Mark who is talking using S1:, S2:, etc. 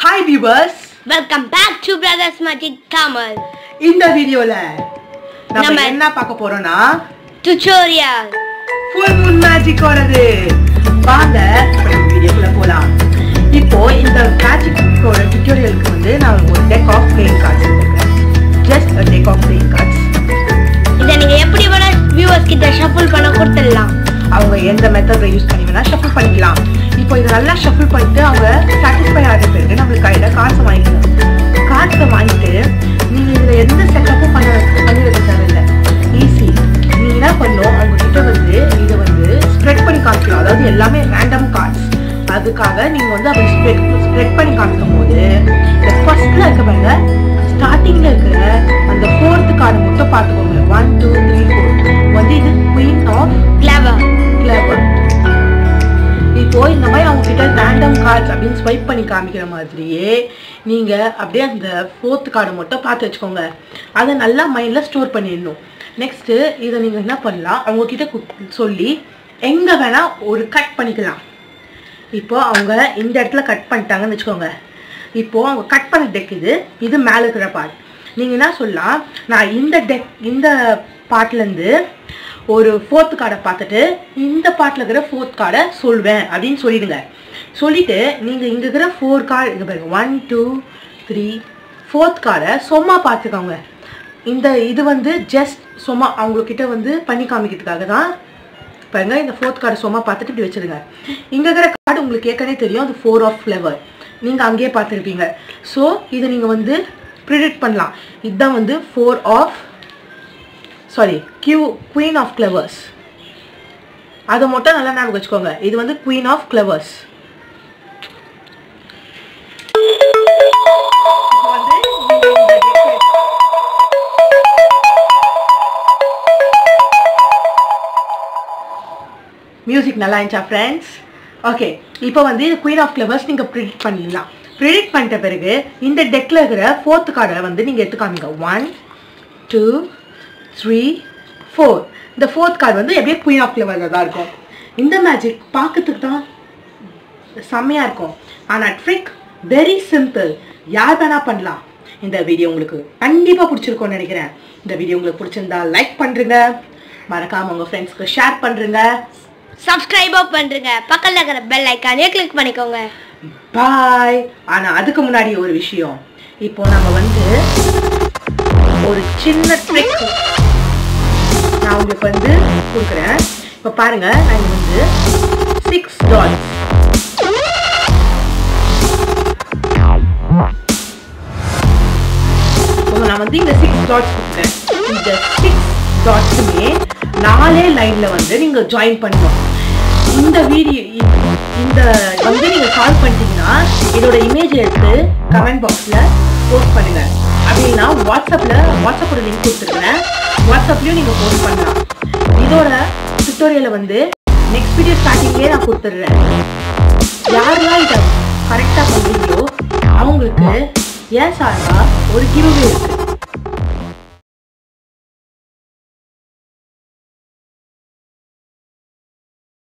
S1: hi viewers
S2: welcome back to brothers magic Tamil
S1: இந்த வீடியோல நம்ம
S2: நம்ம-
S1: என்ன பார்க்க போறோம்னா
S2: டுட்டோரியல்
S1: ஃபுல் மூன் மேஜிக்கோடது வாங்க வீடியோக்குள்ள போலாம் இப்போ இந்த மேஜிக்கோட டுட்டோரியலுக்கு வந்து நான் ஒரு டெக் ஆஃப் பிளேயிங் கார்ட்ஸ் எடுத்துருக்கேன் just a deck of playing cards
S2: இதை நீங்க எப்படி வேணா வியூவர்ஸ் கிட்ட ஷஃபிள் பண்ண கொடுத்துடலாம்
S1: அவங்க எந்த மெத்தட்ல யூஸ் பண்ணி வேணா ஷஃபிள் பண்ணிக்கலாம் இப்போ இதை நல்லா ஷஃபிள் பண்ணிட்டு அவங்க சாட்டிஸ்ஃபை ஆகிற பிறகு நம்மளுக்கு கையில் காசை வாங்கிக்கணும் காசை வாங்கிட்டு நீங்கள் இதில் எந்த செட்டப்பும் பண்ண பண்ணி வைக்க தேவையில்லை ஈஸி நீங்கள் என்ன பண்ணணும் அவங்க கிட்ட வந்து இதை வந்து ஸ்ப்ரெட் பண்ணி காமிக்கணும் அதாவது எல்லாமே ரேண்டம் கார்ட்ஸ் அதுக்காக நீங்கள் வந்து அப்படி ஸ்ப்ரெட் ஸ்ப்ரெட் பண்ணி காமிக்கும் போது இந்த ஃபர்ஸ்ட்ல இருக்க பாருங்க ஸ்டார்டிங்ல இருக்கிற அந்த ஃபோர்த் கார்டு மட்டும் பார்த்துக்கோங்க ஒன் டூ த்ரீ ஃபோர் வந்து இது குயின் ஆஃப்
S2: கிளவர்
S1: கிளவர் இப்போ இந்த மாதிரி அவங்க கிட்ட ரேண்டம் கார்ட்ஸ் அப்படின்னு ஸ்வைப் பண்ணி காமிக்கிற மாதிரியே நீங்க அப்படியே அந்த ஃபோர்த் கார்டு மட்டும் பார்த்து வச்சுக்கோங்க அதை நல்லா மைண்ட்ல ஸ்டோர் பண்ணிடணும் நெக்ஸ்ட் இதை நீங்க என்ன பண்ணலாம் அவங்க கிட்ட கு- சொல்லி எங்க வேணா ஒரு கட் பண்ணிக்கலாம் இப்போ அவங்க இந்த இடத்துல கட் பண்ணிட்டாங்கன்னு வச்சுக்கோங்க இப்போ அவங்க கட் பண்ண டெக் இது இது மேலே இருக்கிற பார்ட் நீங்கள் என்ன சொல்லலாம் நான் இந்த டெக் இந்த பார்ட்லேருந்து ஒரு ஃபோர்த் கார்டை பார்த்துட்டு இந்த பார்ட்டில் இருக்கிற ஃபோர்த் கார்டை சொல்வேன் அப்படின்னு சொல்லிடுங்க சொல்லிட்டு நீங்கள் இங்கே இருக்கிற ஃபோர் கார்டு இங்கே பாருங்க ஒன் டூ த்ரீ ஃபோர்த் கார்டை சும்மா பார்த்துக்கோங்க இந்த இது வந்து ஜஸ்ட் சும்மா அவங்கக்கிட்ட வந்து பண்ணி காமிக்கிறதுக்காக தான் பாருங்க இந்த ஃபோர்த் கார்டு சும்மா பார்த்துட்டு இப்படி வச்சிருங்க இங்க இருக்கிற கார்டு உங்களுக்கு ஏற்கனவே தெரியும் அது ஃபோர் ஆஃப் ஃப்ளவர் நீங்க அங்கேயே பார்த்துருப்பீங்க ஸோ இதை நீங்க வந்து ப்ரிடிக்ட் பண்ணலாம் இதுதான் வந்து four of sorry Q queen of flowers அதை மட்டும் நல்லா ஞாபகம் வச்சுக்கோங்க இது வந்து குவீன் ஆஃப் ஃப்ளவர்ஸ் வந்து நீங்க இந்த deck- மியூசிக் நல்லா இருந்துச்சா ஃப்ரெண்ட்ஸ் ஓகே இப்போ வந்து இது குயின் ஆஃப் ஃப்ளவர்ஸ் நீங்கள் ப்ரிடிக்ட் பண்ணிடலாம் ப்ரிடிக்ட் பண்ணிட்ட பிறகு இந்த டெக்கில் இருக்கிற ஃபோர்த் கார்டை வந்து நீங்கள் எடுத்து காமிங்க ஒன் டூ த்ரீ ஃபோர் இந்த ஃபோர்த் கார்டு வந்து எப்படியே குயின் ஆஃப் ஃப்ளவரில் தான் இருக்கும் இந்த மேஜிக் பார்க்கறதுக்கு தான் செம்மையாக இருக்கும் ஆனால் ட்ரிக் வெரி சிம்பிள் யார் வேணா பண்ணலாம் இந்த வீடியோ உங்களுக்கு கண்டிப்பாக பிடிச்சிருக்கும்னு நினைக்கிறேன் இந்த வீடியோ உங்களுக்கு பிடிச்சிருந்தா லைக் பண்ணுறங்க மறக்காம உங்கள் ஃப்ரெண்ட்ஸ்க்கு ஷேர் பண்ணுறங்க
S2: சப்ஸ்கிரைபர் பண்றீங்க பக்கத்துல இருக்கிற பெல் ஐக்கானே கிளிக் பண்ணிக்கோங்க
S1: பாய் ஆனால் அதுக்கு முன்னாடி ஒரு விஷயம் இப்போ நம்ம வந்து ஒரு சின்ன ட்ரிக் நான் உங்களுக்கு வந்து கொடுக்குறேன் இப்போ பாருங்க நான் இங்க வந்து சிக்ஸ் டாட்ஸ் நான் வந்து இந்த சிக்ஸ் டாட்ஸ் கொடுக்குறேன் இந்த சிக்ஸ் டாட்ஸுமே நாலே லைன்ல வந்து நீங்க ஜாயின் பண்ணணும் இந்த வீடியோ இந்த வந்து நீங்க சால்வ் பண்ணிட்டீங்கன்னா இதோட இமேஜ் எடுத்து கமெண்ட் பாக்ஸ்ல போஸ்ட் பண்ணுங்க அப்படின்னா வாட்ஸ்அப்ல வாட்ஸ்அப்போட லிங்க் கொடுத்துருக்கேன் வாட்ஸ்அப்லயும் நீங்க போஸ்ட் பண்ணலாம் இதோட டுட்டோரியலை வந்து நெக்ஸ்ட் வீடியோ ஸ்டார்டிங்லேயே நான் கொடுத்துட்றேன் யாரெல்லாம் இதை கரெக்டாக பண்ணுறீங்களோ அவங்களுக்கு ஏன் சார்பா ஒரு கிவ்வே இருக்கு